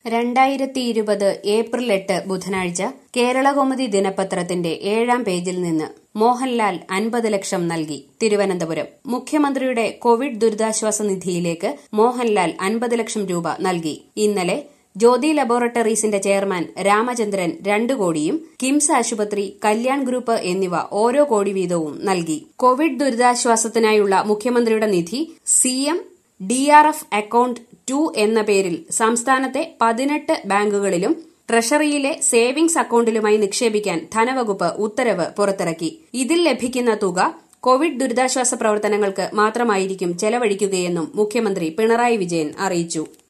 രണ്ടായിരത്തി ഇരുപത് ഏപ്രിൽ എട്ട് ബുധനാഴ്ച കേരളകൗമുദി ദിനപത്രത്തിന്റെ ഏഴാം പേജിൽ നിന്ന് മോഹൻലാൽ അൻപത് ലക്ഷം നൽകി തിരുവനന്തപുരം മുഖ്യമന്ത്രിയുടെ കോവിഡ് ദുരിതാശ്വാസ നിധിയിലേക്ക് മോഹൻലാൽ അൻപത് ലക്ഷം രൂപ നൽകി ഇന്നലെ ജ്യോതി ലബോറട്ടറീസിന്റെ ചെയർമാൻ രാമചന്ദ്രൻ രണ്ടു കോടിയും കിംസ് ആശുപത്രി കല്യാൺ ഗ്രൂപ്പ് എന്നിവ ഓരോ കോടി വീതവും നൽകി കോവിഡ് ദുരിതാശ്വാസത്തിനായുള്ള മുഖ്യമന്ത്രിയുടെ നിധി C M D R F account two എന്ന പേരിൽ സംസ്ഥാനത്തെ പതിനെട്ട് ബാങ്കുകളിലും ട്രഷറിയിലെ സേവിംഗ്സ് അക്കൌണ്ടിലുമായി നിക്ഷേപിക്കാൻ ധനവകുപ്പ് ഉത്തരവ് പുറത്തിറക്കി ഇതിൽ ലഭിക്കുന്ന തുക കോവിഡ് ദുരിതാശ്വാസ പ്രവർത്തനങ്ങൾക്ക് മാത്രമായിരിക്കും ചെലവഴിക്കുകയെന്നും മുഖ്യമന്ത്രി പിണറായി വിജയൻ അറിയിച്ചു